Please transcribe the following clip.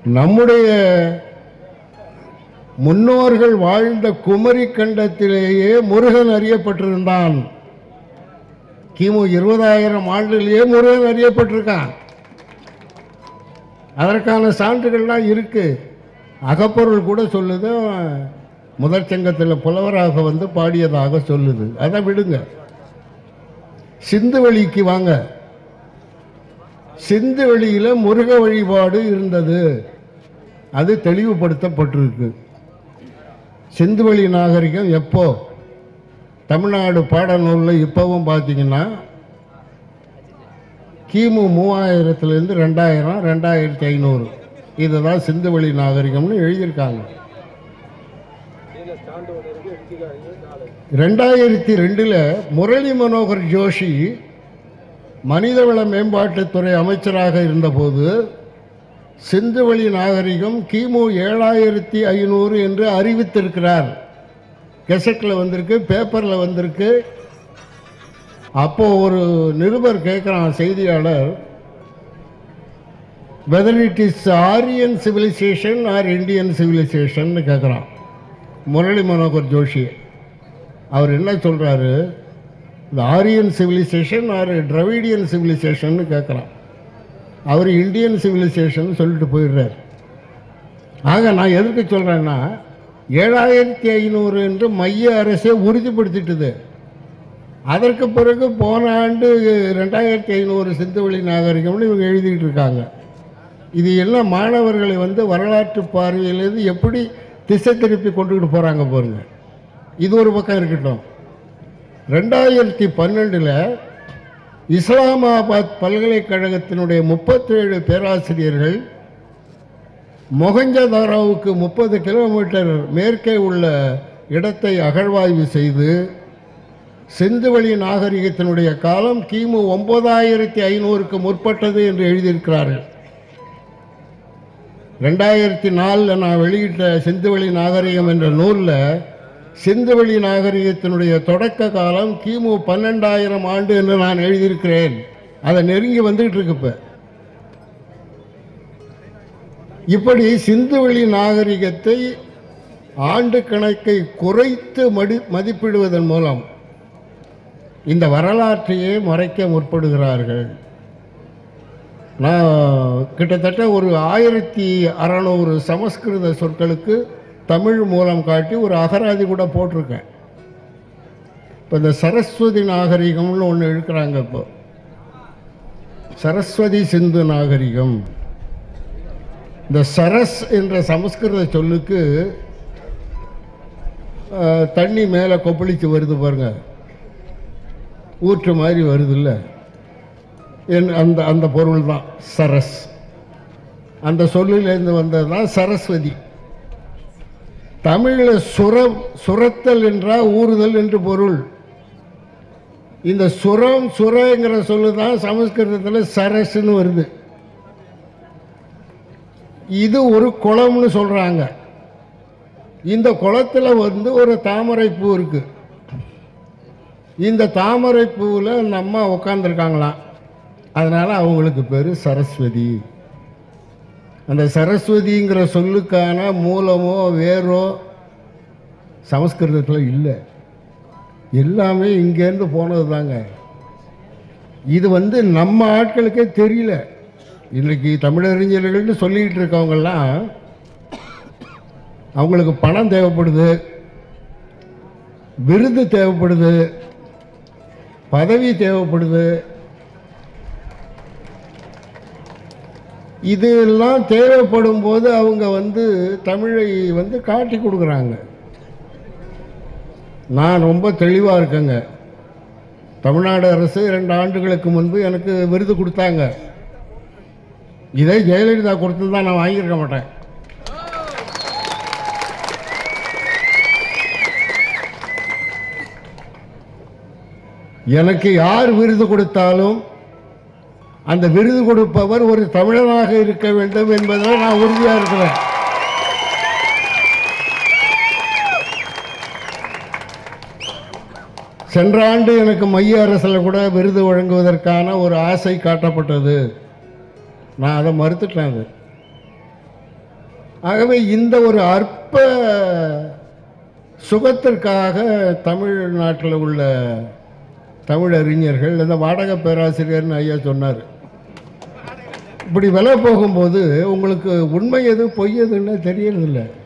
நம்முடைய முன்னோர்கள் வாழ்ந்த குமரி கண்டத்திலேயே முருகன் அறியப்பட்டிருந்தான் கிமு இருபதாயிரம் ஆண்டுலேயே முருகன் அறியப்பட்டிருக்கான் அதற்கான சான்றுகள்லாம் இருக்கு அகப்பொருள் கூட சொல்லுது முதற் சங்கத்தில் புலவராக வந்து பாடியதாக சொல்லுது அதை விடுங்க சிந்துவெளிக்கு வாங்க சிந்துவெளியில் முருக வழிபாடு இருந்தது அது தெளிவுபடுத்தப்பட்டிருக்கு சிந்துவெளி நாகரிகம் எப்போ தமிழ்நாடு பாடநூலில் இப்போவும் பார்த்தீங்கன்னா கிமு மூவாயிரத்துலேருந்து ரெண்டாயிரம் ரெண்டாயிரத்தி ஐநூறு இதுதான் சிந்துவெளி நாகரிகம்னு எழுதியிருக்காங்க ரெண்டாயிரத்தி ரெண்டில் முரளி மனோகர் ஜோஷி மனிதவள மேம்பாட்டுத்துறை அமைச்சராக இருந்தபோது சிந்துவெளி நாகரிகம் கிமு ஏழாயிரத்தி ஐநூறு என்று அறிவித்திருக்கிறார் கெசட்டில் வந்திருக்கு பேப்பரில் வந்திருக்கு அப்போ ஒரு நிருபர் கேட்குறான் செய்தியாளர் whether it is Aryan civilisation or Indian civilisation கேட்குறான் முரளி மனோகர் ஜோஷி அவர் என்ன சொல்கிறாரு இந்த Aryan civilisation or Dravidian civilisation கேட்குறான் அவர் இந்தியன் சிவிலைசேஷன் சொல்லிட்டு போயிடுறார் ஆக நான் எதுக்கு சொல்கிறேன்னா ஏழாயிரத்தி ஐநூறு என்று மைய அரசே உறுதிப்படுத்திட்டுது அதற்கு பிறகு போன ஆண்டு ரெண்டாயிரத்தி ஐநூறு சிந்துவெளி நாகரிகம்னு இவங்க எழுதிட்டு இருக்காங்க இது எல்லாம் மாணவர்களை வந்து வரலாற்று பார்வையிலேருந்து எப்படி திசை திருப்பி கொண்டுகிட்டு போகிறாங்க பாருங்க இது ஒரு பக்கம் இருக்கட்டும் ரெண்டாயிரத்தி பன்னெண்டில் இஸ்லாமாபாத் பல்கலைக்கழகத்தினுடைய முப்பத்தேழு பேராசிரியர்கள் மொகஞ்சதாராவுக்கு முப்பது கிலோமீட்டர் மேற்கே உள்ள இடத்தை அகழ்வாய்வு செய்து சிந்துவெளி நாகரிகத்தினுடைய காலம் கிமு ஒன்பதாயிரத்தி ஐநூறுக்கு முற்பட்டது என்று எழுதியிருக்கிறார்கள் ரெண்டாயிரத்தி நாலில் நான் வெளியிட்ட சிந்துவெளி நாகரிகம் என்ற நூலில் சிந்துவெளி நாகரிகத்தினுடைய தொடக்க காலம் கிமு பன்னெண்டாயிரம் ஆண்டு என்று நான் எழுதியிருக்கிறேன் அதை நெருங்கி வந்துகிட்டு இருக்கு இப்போ இப்படி சிந்துவெளி நாகரிகத்தை ஆண்டு கணக்கை குறைத்து மடி மதிப்பிடுவதன் மூலம் இந்த வரலாற்றையே மறைக்க முற்படுகிறார்கள் நான் கிட்டத்தட்ட ஒரு ஆயிரத்தி அறநூறு சமஸ்கிருத சொற்களுக்கு தமிழ் மூலம் காட்டி ஒரு அகராதி கூட போட்டிருக்கேன் இப்போ இந்த சரஸ்வதி நாகரிகம்னு ஒன்று இருக்கிறாங்க இப்போ சரஸ்வதி சிந்து நாகரிகம் இந்த சரஸ் என்ற சமஸ்கிருத சொல்லுக்கு அஹ், தண்ணி மேலே கொப்பளிச்சு வருது பாருங்க ஊற்று மாதிரி வருதுல்ல என் அந்த அந்த பொருள் தான் சரஸ் அந்த சொல்லிலேருந்து வந்தது தான் சரஸ்வதி தமிழில் சுரம் சுரத்தல் என்றால் ஊறுதல் என்று பொருள் இந்த சுரம் சுரங்கிற சொல்லு தான் சமஸ்கிருதத்தில் சரஸ்ன்னு வருது இது ஒரு குளம்னு சொல்கிறாங்க இந்த குளத்தில் வந்து ஒரு தாமரை பூ இருக்குது இந்த தாமரை பூவில் அந்த அம்மா உட்காந்துருக்காங்களாம் அதனால் அவங்களுக்கு பேர் சரஸ்வதி அந்த சரஸ்வதிங்கிற சொல்லுக்கான மூலமோ வேரோ சமஸ்கிருதத்தில் இல்லை எல்லாமே இங்கேருந்து போனது தாங்க இது வந்து நம்ம ஆட்களுக்கே தெரியல இன்றைக்கி தமிழறிஞர்கள்னு சொல்லிக்கிட்டு இருக்கவங்கெல்லாம் அவங்களுக்கு பணம் தேவைப்படுது விருது தேவைப்படுது பதவி தேவைப்படுது இதெல்லாம் தேவைப்படும் போது அவங்க வந்து தமிழை வந்து காட்டி கொடுக்குறாங்க நான் ரொம்ப தெளிவாக இருக்கேங்க தமிழ்நாடு அரசு ரெண்டு ஆண்டுகளுக்கு முன்பு எனக்கு விருது கொடுத்தாங்க இதே ஜெயலலிதா கொடுத்துருந்தா நான் வாங்கியிருக்க மாட்டேன் எனக்கு யார் விருது கொடுத்தாலும் அந்த விருது கொடுப்பவர் ஒரு தமிழனாக இருக்க வேண்டும் என்பதில் நான் உறுதியாக இருக்கிறேன் சென்ற ஆண்டு எனக்கு மைய அரசில் கூட விருது வழங்குவதற்கான ஒரு ஆசை காட்டப்பட்டது நான் அதை மறுத்துட்டேன் அது ஆகவே இந்த ஒரு அற்ப சுகத்திற்காக தமிழ்நாட்டில் உள்ள தமிழறிஞர்கள் இந்த வாடகை பேராசிரியர்னு ஐயா சொன்னார் இப்படி விலை போகும்போது உங்களுக்கு உண்மை எது பொய் எதுன்னு தெரியறதில்ல